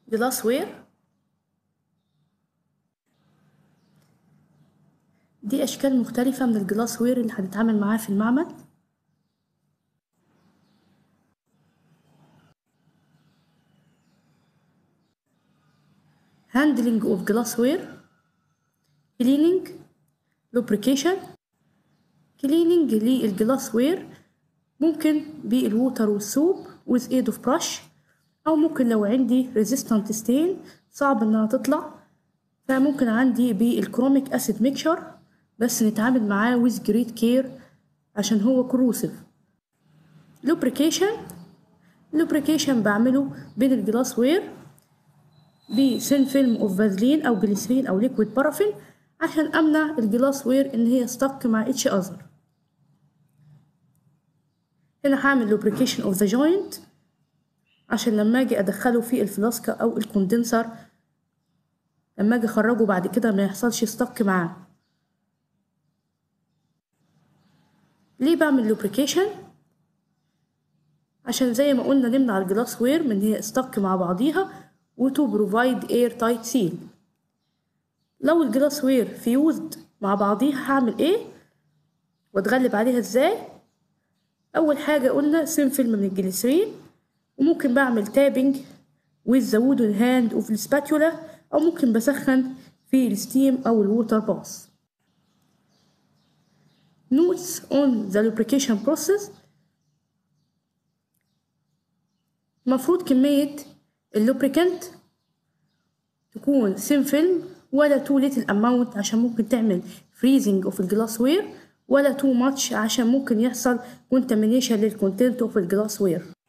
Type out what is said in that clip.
glassware دي أشكال مختلفة من الجلاسوير اللي هنتعامل معاها في المعمل handling of glassware cleaning lubrication cleaning للجلاسوير ممكن بالووتر والسوب with aid of brush أو ممكن لو عندي resistant stain صعب إنها تطلع فممكن عندي بالكروميك أسيد ميكشر بس نتعامل معاه with great care عشان هو corrosive lubrication lubrication بعمله بين الجلاسوير بسين فيلم اوف فازلين او جليسرين او ليكويد بارافين عشان امنع الجلاسوير ان هي ستك مع اتش اذر هنا هعمل lubrication of the joint عشان لما اجي ادخله في الفلاسكة او الكوندنسر لما اجي اخرجه بعد كده ما يحصلش ستك معاه ليه بعمل lubrication عشان زي ما قلنا نمنع الجلاس وير من هي استك مع بعضيها وتو بروفايد اير تايت سيل لو الجلاس وير فيوزد مع بعضيها هعمل ايه واتغلب عليها ازاي اول حاجه قلنا سين فيلم من الجليسرين وممكن بعمل تابنج with the wooden hand of السباتولا او ممكن بسخن في الستيم او الووتر باث notes on the lubrication process المفروض كمية اللوبريكانت تكون سين فيلم ولا تو ليتل اماونت عشان ممكن تعمل فريزنج اوف الجلاس وير ولا تو ماتش عشان ممكن يحصل contamination للكونتنت اوف الجلاس وير